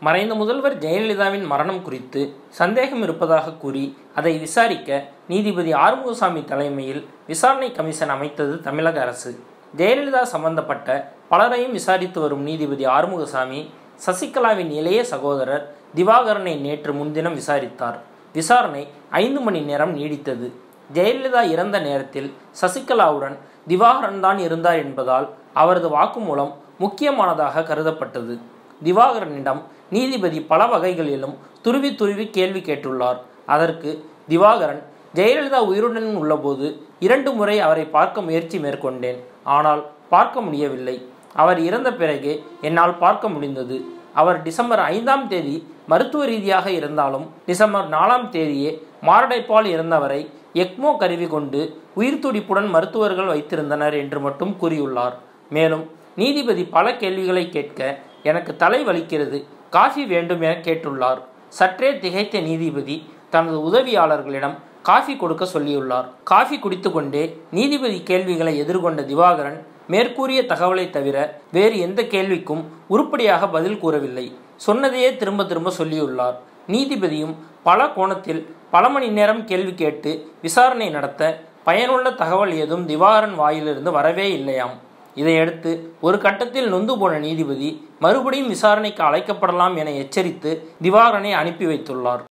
மறைந்த முதல்வர் ஜெயலலிதாவின் மரணம் குறித்து சந்தேகம் இருப்பதாக கூறி அதை விசாரிக்க நீதிபதி ஆறுமுகசாமி தலைமையில் விசாரணை கமிஷன் அமைத்தது தமிழக அரசு ஜெயலலிதா சம்பந்தப்பட்ட பலரையும் விசாரித்து வரும் நீதிபதி ஆறுமுகசாமி சசிகலாவின் இளைய சகோதரர் திவாகரனை நேற்று முன்தினம் விசாரித்தார் விசாரணை ஐந்து மணி நேரம் நீடித்தது ஜெயலலிதா இறந்த நேரத்தில் சசிகலாவுடன் திவாகரன் தான் இருந்தார் என்பதால் அவரது வாக்குமூலம் முக்கியமானதாக கருதப்பட்டது திவாகரனிடம் நீதிபதி பல வகைகளிலும் துருவி துருவி கேள்வி கேட்டுள்ளார் அதற்கு திவாகரன் ஜெயலலிதா உயிருடன் உள்ளபோது இரண்டு முறை அவரை பார்க்க முயற்சி மேற்கொண்டேன் ஆனால் பார்க்க முடியவில்லை அவர் இறந்த பிறகே என்னால் பார்க்க முடிந்தது அவர் டிசம்பர் ஐந்தாம் தேதி மருத்துவ ரீதியாக இருந்தாலும் டிசம்பர் நாலாம் தேதியே மாரடைப்பால் இறந்தவரை எக்மோ கருவி கொண்டு உயிர் துடிப்புடன் மருத்துவர்கள் வைத்திருந்தனர் என்று மட்டும் கூறியுள்ளார் மேலும் நீதிபதி பல கேள்விகளை கேட்க எனக்கு தலை வலிக்கிறது காஃபி வேண்டும் என கேட்டுள்ளார் சற்றே திகைத்த நீதிபதி தனது உதவியாளர்களிடம் காஃபி கொடுக்க சொல்லியுள்ளார் காஃபி குடித்துக்கொண்டே நீதிபதி கேள்விகளை எதிர்கொண்ட திவாகரன் மேற்கூறிய தகவலை தவிர வேறு எந்த கேள்விக்கும் உருப்படியாக பதில் கூறவில்லை சொன்னதையே திரும்ப திரும்ப சொல்லியுள்ளார் நீதிபதியும் பல கோணத்தில் பல மணி நேரம் கேள்வி கேட்டு விசாரணை நடத்த பயனுள்ள தகவல் ஏதும் திவாகரன் வாயிலிருந்து வரவே இல்லையாம் இதையடுத்து ஒரு கட்டத்தில் நொந்து போன நீதிபதி மறுபடியும் விசாரணைக்கு அழைக்கப்படலாம் என எச்சரித்து திவாகரனை அனுப்பி வைத்துள்ளார்